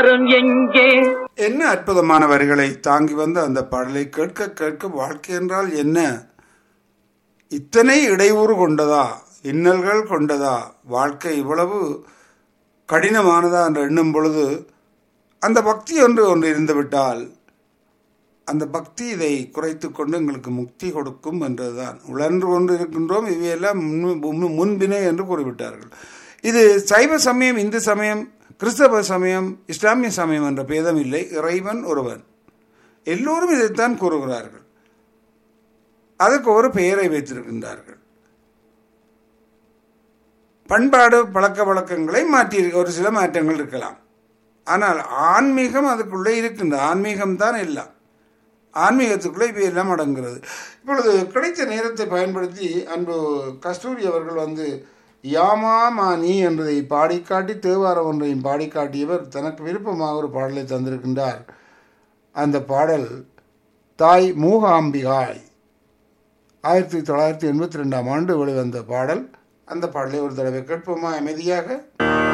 வரும் எங்கே என்ன அற்புதமான வரிகளை தாங்கி வந்த அந்த பாடலை கேட்க கேட்க வாழ்க்கை என்றால் என்ன இத்தனை இடையூறு கொண்டதா இன்னல்கள் கொண்டதா வாழ்க்கை இவ்வளவு கடினமானதா என்று எண்ணும் பொழுது அந்த பக்தி ஒன்று ஒன்று இருந்துவிட்டால் அந்த பக்தி இதை குறைத்து கொண்டு எங்களுக்கு முக்தி கொடுக்கும் என்றதுதான் உழன்று கொண்டு இருக்கின்றோம் இவையெல்லாம் முன் முன்- முன்பினே என்று கூறிவிட்டார்கள் இது சைவ சமயம் இந்து சமயம் கிறிஸ்தவ சமயம் இஸ்லாமிய சமயம் என்ற பேதம் இல்லை இறைவன் ஒருவன் எல்லோரும் இதைத்தான் கூறுகிறார்கள் அதுக்கு ஒரு பெயரை வைத்திருக்கின்றார்கள் பண்பாடு பழக்க வழக்கங்களை மாற்றி ஒரு சில மாற்றங்கள் இருக்கலாம் ஆனால் ஆன்மீகம் அதுக்குள்ளே இருக்கின்ற ஆன்மீகம் தான் எல்லாம் ஆன்மீகத்துக்குள்ளே இவை எல்லாம் அடங்குகிறது இப்பொழுது கிடைத்த நேரத்தை பயன்படுத்தி அன்பு கஸ்தூரி அவர்கள் வந்து யாமா மானி என்பதை பாடிக்காட்டி தேவாரம் ஒன்றையும் பாடிக்காட்டியவர் தனக்கு விருப்பமாக ஒரு பாடலை தந்திருக்கின்றார் அந்த பாடல் தாய் மூகாம்பிகாய் ஆயிரத்தி தொள்ளாயிரத்தி எண்பத்தி ரெண்டாம் ஆண்டு வெளிவந்த பாடல் அந்த பாடலை ஒரு தடவை கேட்போமா அமைதியாக